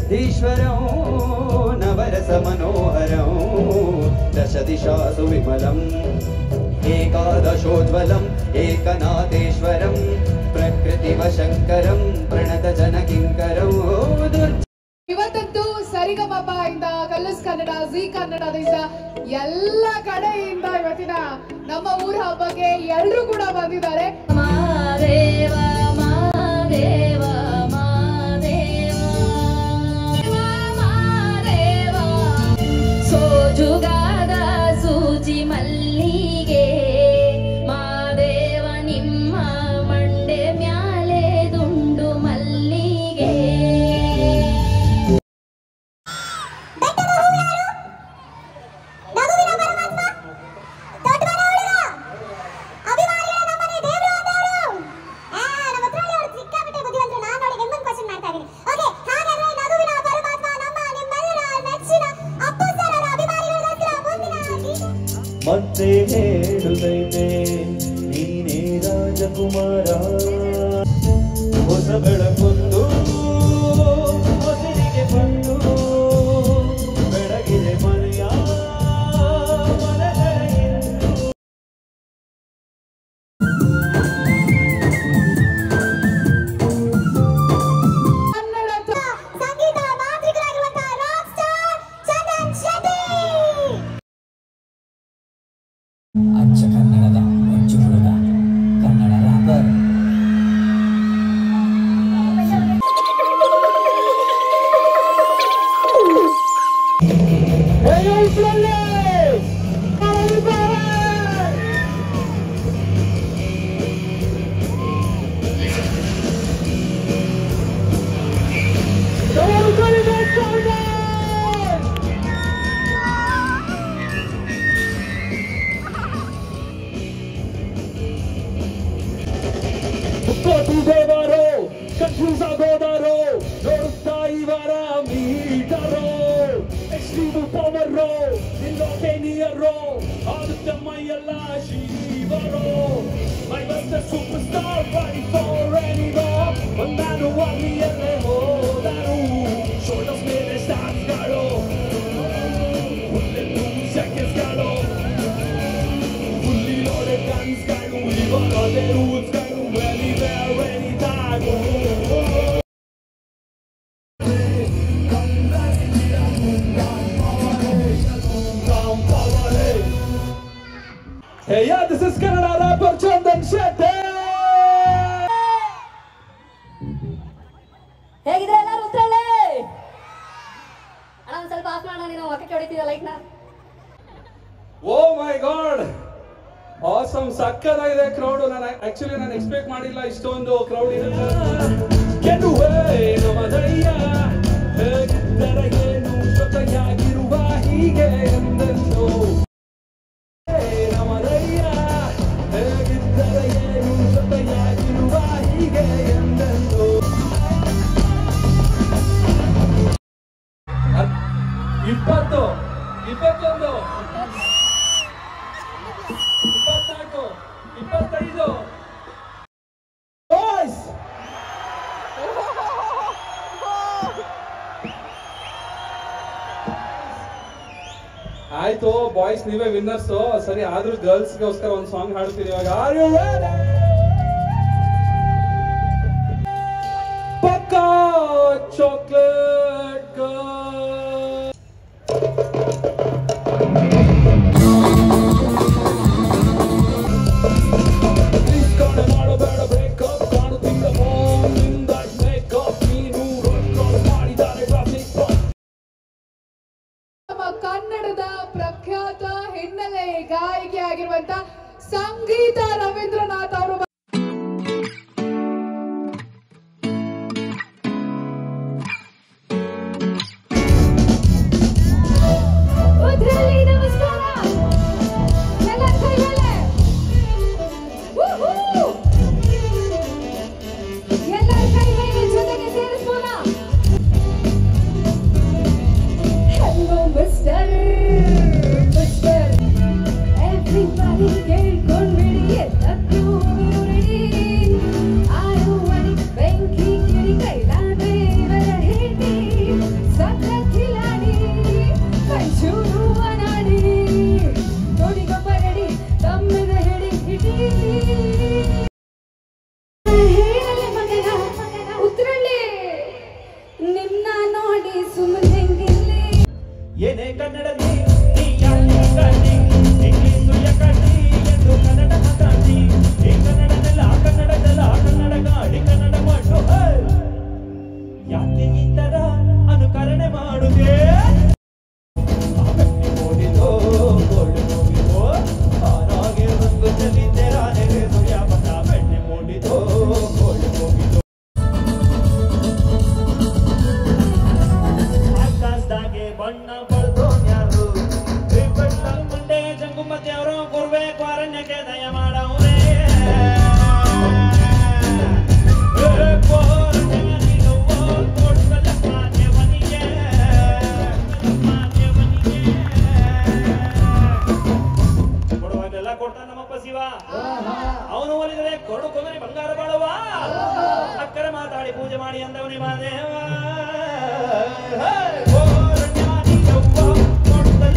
ఈశ్వరం నవరస మనోహరం దశ దిశాసు విమలం ఏకాదశోజ్వలం ఏకనాథేశ్వరం ప్రకృతివశంకరం ಪ್ರಣತ ಜನಕಿಂಕರಂ ದುರ್ಜ ಇವತ್ತಂತೂ ಸರಿಗಮಪ ಇಂದ ಕಲಸ್ ಕನ್ನಡ ಜಿ ಕನ್ನಡದಿಂದ ಎಲ್ಲ ಕಡೆಯಿಂದ ಇವತ್ತಿನ ನಮ್ಮ ಊರ ಹಬ್ಬಕ್ಕೆ ಎಲ್ರು ಕೂಡ ಬಂದಿದ್ದಾರೆ ಮಾದೇವ ಮಾದೇವ ಮಾದೇವ ಮಾದೇವ ಸೋಜುಗಾದ ಸೂಜಿ ಮಲ್ಲಿಗೆ ಮಾದೇವ ನಿಮ್ಮ ಮಂಡೆ ಮ್ಯಾಲೆ ದುಂಡು ಮಲ್ಲಿಗೆ ನಗುವಿನ ಪರಮಾತ್ಮ ದೊಡ್ಡವನ ಹುಡುಗ ಅಭಿಮಾನಿಗಳ ನಮ್ಮನೆ ದೇವರು ಅಂದವರು ಆ ನಮ್ಮ ಹತ್ರಳ್ಳಿ ಅವರು ಸಿಕ್ಕಾಪಟ್ಟೆ ಬುದ್ಧಿವಂತರು ನಾನು ನೋಡಿ ನಿಮ್ಮನ್ನ ಕ್ವಶನ್ ಮಾಡ್ತಾ ಇದ್ದೀನಿ ಓಕೆ ಹಾಗಾದ್ರೆ ನಗುವಿನ ಪರಮಾತ್ಮ ನಮ್ಮ ನಿಮ್ಮೆಲ್ಲರ ನೆಚ್ಚಿನ ಅಪ್ಪು ಸರ್ ಅವರ ಅಭಿಮಾನಿಗಳಿಗೋಸ್ಕರ ಮುಂದಿನ ಗೀತೆ ಮತ್ತೆ ಹೇಳುತ್ತೈತೆ ನೀನೇ ರಾಜಕುಮಾರ ಹೊಸ ಬೆಳಕೊಂದು ಹೊಸರಿಗೆ ಬಂದು ಬೆಳಗಿದೆ ಮನೆಯ ಮನಗಳ ಎಂದು. ಕನ್ನಡ ಸಂಗೀತ ಮಾಂತ್ರಿಕರಾಗಿರುವಂತಹ ರಾಕ್ ಸ್ಟಾರ್ ಚಂದನ್ ಶೆಟ್ಟಿ ಅಚ್ಚ ಕನ್ನಡದ ಮಂಜು ಹುಡುಗ ಕನ್ನಡ ರಾಪರ್ ದೇವರು ಕನ್ಫ್ಯೂಸ್ ಆಗೋದಾರು ನೋಡುತ್ತಾ ಇವರ ಮೀಟರು ಎಕ್ಸ್ಟ್ರೀಮ್ ಪವರು ನಿಲ್ಲೋಕೆ ನಿಯರು ಆಗುತ್ತೆ ಮೈಯೆಲ್ಲ ಶಿವರು ಮೈ ಬಂದ ಸೂಪರ್ ಸ್ಟಾರ್ ರೆಡಿ ಫಾರ್ ಎನಿಗೋ ಒಂದಾನು ಅಲ್ಲಿ ಎಲ್ಲೇ ಹೋದರು ಶೋಲ್ಡರ್ಸ್ ಮೇಲೆ ಸ್ಟಾರ್ಸ್ಗಳು ಹುಲ್ಲೆದ್ದು ಸೆಕೆಂಡ್ಸ್ಗಳು fully loaded guns, gang, we got all the rules, gang, ready there, ready time. Hey, yeah, this is Canada rapper Chandan Shetty. ಹೇಗಿದ್ರೆ ಎಲ್ಲರೂ ಉತ್ತರಲ್ಲೇ ಅಣ್ಣ ಒಂದ್ ಸ್ವಲ್ಪ ಆಫ್ ಮಾಡೋಣ ನೀನು ಒಕ್ಕಕ್ಕೆ ಹೊಡಿತೀಯ ಲೈಟ್ನ ಓ ಮೈ ಗಾಡ್ ಆಸಮ್ ಸಕ್ಕದಾಗಿದೆ ಕ್ರೌಡ್ ನಾನು ಆಕ್ಚುಲಿ ನಾನು ಎಕ್ಸ್ಪೆಕ್ಟ್ ಮಾಡಿಲ್ಲ ಇಷ್ಟೊಂದು ಕ್ರೌಡ್ ಇರುತ್ತೆ ಗೆಲುವೆ ನಮದಯ್ಯ ಹೇಗಿದ್ದರೆ ಏನು ಜೊತೆಯಾಗಿರುವ ಹೀಗೆ ಎಂದೆಂದು ಹೇ ನಮದಯ್ಯ ಹೇಗಿದ್ದರೆ ಏನು ಜೊತೆಯಾಗಿರುವ ಹೀಗೆ ಎಂದೆಂದು ಇಪ್ಪತ್ತು ಇಪ್ಪತ್ತೊಂದು ಇಪ್ಪತ್ನಾಲ್ಕು ಇಪ್ಪತ್ತೈದು ಬಾಯ್ಸ್ ಆಯ್ತು ಬಾಯ್ಸ್ ನೀವೇ ವಿನ್ನರ್ಸ್ ಸರಿ ಆದ್ರೂ ಗರ್ಲ್ಸ್ ಗೋಸ್ಕರ ಒಂದು ಸಾಂಗ್ ಹಾಡ್ತೀನಿ ಇವಾಗ ಆರ್ ಯು ಪಕ್ಕಾ ಚಾಕ್ಲೇಟ್ ಗರ್ಲ್ Please gonna ಮಾಡಬೇಡ ಬ್ರೇಕಪ್ ಕಾಣುತ್ತಿದ್ದ ಫೋನ್ನಿಂದ ಮೇಕಪ್ ನೀನು ರೋಡ್ ಕ್ರಾಸ್ ಮಾಡಿದ್ದಾರೆ ಟ್ರಾಫಿಕ್ ನಮ್ಮ ಕನ್ನಡದ ಪ್ರಖ್ಯಾತ ಹಿನ್ನೆಲೆ ಗಾಯಕಿ ಆಗಿರುವಂತ ಸಂಗೀತ ರವೀಂದ್ರನಾಥ್ ಅವರು ಉದ್ರಲ್ಲಿ ನಮಸ್ಕಾರ ಎಲ್ಲ ಕೈ ಮೇಲೆ Woohoo! ಎಲ್ಲರ ಕೈ ಮೇಲೆ ಜೊತೆಗೆ ಸೇರಿಸೋಣ ಹಲೋ ಮಿಸ್ಟರ್ ಮಿಸ್ಟರ್ ಎವ್ರಿಬಡಿ ಕೇಳ್ಕೊಂಡ್ಬಿಡಿ ಎಲ್ಲಕ್ಕೂ ಏನೇ ಕನ್ನಡದಿ ನೀ ಯಾಕೆ ಕಾಣಿ ಇಂಗ್ಲಿಷು ಯಾಕಂಡಿ ಎಂದು ಕನ್ನಡ ಮಾತಾಡಿ ಈ ಕನ್ನಡದಲ್ಲ ಕನ್ನಡದಲ್ಲ ಕನ್ನಡ ಗಾಡಿ ಕನ್ನಡ ಮಾಡು ಹೇ. ಯಾಕೆ ಈ ತರ ಅನುಕರಣೆ ಮಾಡುದೇ ಆಕಸ್ಮಿಕ ಓದಿದೋ ಗೋಲ್ಡ್ ಹೋಗಿದೋ ಆನಾಗೆ ರಂಗು ಚೆಲ್ಲಿದ್ದೆ ರಾಣೆ ಸೂರ್ಯ ಬಂದ ಬೆಣ್ಣೆ ಮೂಡಿದೋ ಗೋಲ್ಡ್ ಹೋಗಿದೋ ಆಕಾಶದಾಗೆ ಬಣ್ಣ ಬಳ್ದೋನ್ಯಾರು ಈ ಬಣ್ಣ ಮಂಡೆ ಜಂಗುಮತಿ ಅವರು ಕೊರ್ಬೇಕು ಅರಣ್ಯಕ್ಕೆ ದಯ ಮಾಡವ್ರೆ ಏ ಕೋರಣ್ಯ ನೀನು ಕೊಡ್ಸಲ್ಲ ಮಾನ್ಯವನಿಗೆ ಮಾನ್ಯವನಿಗೆ ಕೊಡುವಾಗೆಲ್ಲ ಕೊಡ್ತಾನ ನಮ್ಮಪ್ಪ ಶಿವ ಅವನು ಒಲಿದರೆ ಕೊರಡು ಕೊಗರಿ ಬಂಗಾರ ಬಾಳುವ ಅಕ್ಕರೆ ಮಾತಾಡಿ ಪೂಜೆ ಮಾಡಿ ಅಂದವನಿ ಮಾದೇವ ಹೇ, ಕೋರಣ್ಯ ನೀನವ್ವ ಕೊಡ್ಸಲ್ಲ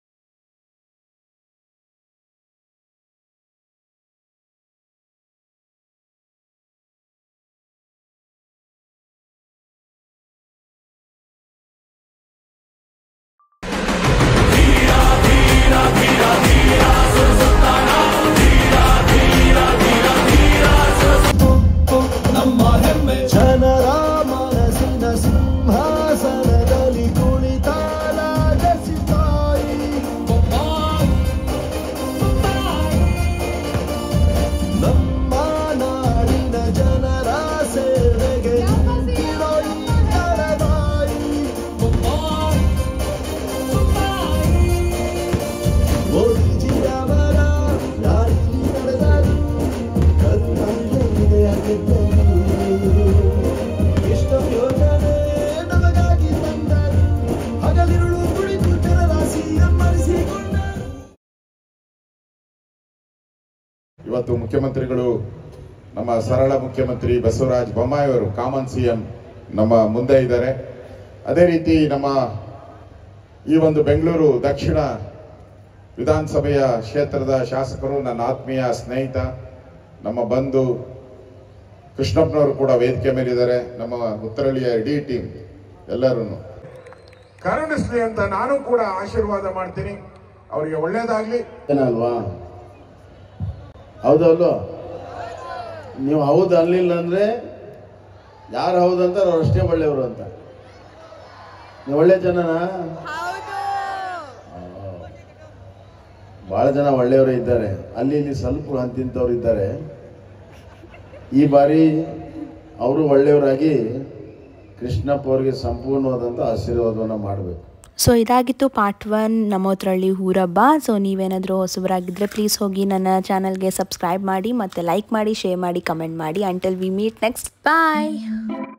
ಜನರ ಮನಸ್ಸಿನ ಸಿಂಹಾಸನದಲ್ಲಿ ಕುಳಿತಾಲಾಗಿಸಿ ತಾಯಿ ನಮ್ಮ ನಾಡಿನ ಜನರ ಸೇವೆಗೆ ನಿಂತಿರೋ ಈ ಕರದಾಯಿ ಮೋದಿಜಿಯವರ ದಾರಿಲಿ ನಡೆದರು ಕರುಣಾಂಜಲಿಗೆ ಆಗಿದ್ದರು ಎಷ್ಟೋ ಯೋಜನೆ ನಮಗಾಗಿ ತಂದರು ಹಗಲಿರುಳು ಕುಳಿತು ಜನರ ಸಿಎಂ ಮಾಡಿಸಿಕೊಂಡರು ಇವತ್ತು ಮುಖ್ಯಮಂತ್ರಿಗಳು ನಮ್ಮ ಸರಳ ಮುಖ್ಯಮಂತ್ರಿ ಬಸವರಾಜ ಬೊಮ್ಮಾಯಿ ಅವರು ಕಾಮನ್ ಸಿಎಂ ನಮ್ಮ ಮುಂದೆ ಇದ್ದಾರೆ ಅದೇ ರೀತಿ ನಮ್ಮ ಈ ಒಂದು ಬೆಂಗಳೂರು ದಕ್ಷಿಣ ವಿಧಾನಸಭೆಯ ಕ್ಷೇತ್ರದ ಶಾಸಕರು ನನ್ನ ಆತ್ಮೀಯ ಸ್ನೇಹಿತ ನಮ್ಮ ಬಂಧು ಕೃಷ್ಣಪ್ಪನವರು ಕೂಡ ವೇದಿಕೆ ಮೇಲಿದ್ದಾರೆ ನಮ್ಮ ಉತ್ತರಳ್ಳಿಯ ಇಡೀ ಟೀಮ್ ಎಲ್ಲರೂ ಕರುಣಿಸ್ಲಿ ಅಂತ ನಾನು ಕೂಡ ಆಶೀರ್ವಾದ ಮಾಡ್ತೀನಿ ಅವರಿಗೆ ಒಳ್ಳೇದಾಗ್ಲಿ ಏನಲ್ವಾ ಹೌದಲ್ವ ನೀವು ಹೌದು ಅನ್ಲಿಲ್ಲ ಅಂದ್ರೆ ಯಾರು ಹೌದಂತಾರೆ ಅವ್ರು ಅಷ್ಟೇ ಒಳ್ಳೆಯವರು ಅಂತ ನೀವು ಒಳ್ಳೆ ಜನನಾ ಬಹಳ ಜನ ಒಳ್ಳೆಯವರು ಇದ್ದಾರೆ ಅಲ್ಲಿ ಇಲ್ಲಿ ಸ್ವಲ್ಪ ಅಂತಿಂತವ್ರು ಇದ್ದಾರೆ ಈ ಬಾರಿ ಅವರು ಒಳ್ಳೆಯವರಾಗಿ ಕೃಷ್ಣಪ್ಪ ಅವರಿಗೆ ಸಂಪೂರ್ಣವಾದಂಥ ಆಶೀರ್ವಾದವನ್ನು ಮಾಡಬೇಕು ಸೊ ಇದಾಗಿತ್ತು ಪಾರ್ಟ್ ಒನ್ ನಮ್ಮೋದ್ರಳ್ಳಿ ಊರಬ್ಬ ಸೊ ನೀವೇನಾದರೂ ಹೊಸಬರಾಗಿದ್ದರೆ ಪ್ಲೀಸ್ ಹೋಗಿ ನನ್ನ ಚಾನಲ್ಗೆ ಸಬ್ಸ್ಕ್ರೈಬ್ ಮಾಡಿ ಮತ್ತು ಲೈಕ್ ಮಾಡಿ ಶೇರ್ ಮಾಡಿ ಕಮೆಂಟ್ ಮಾಡಿ until we meet next bye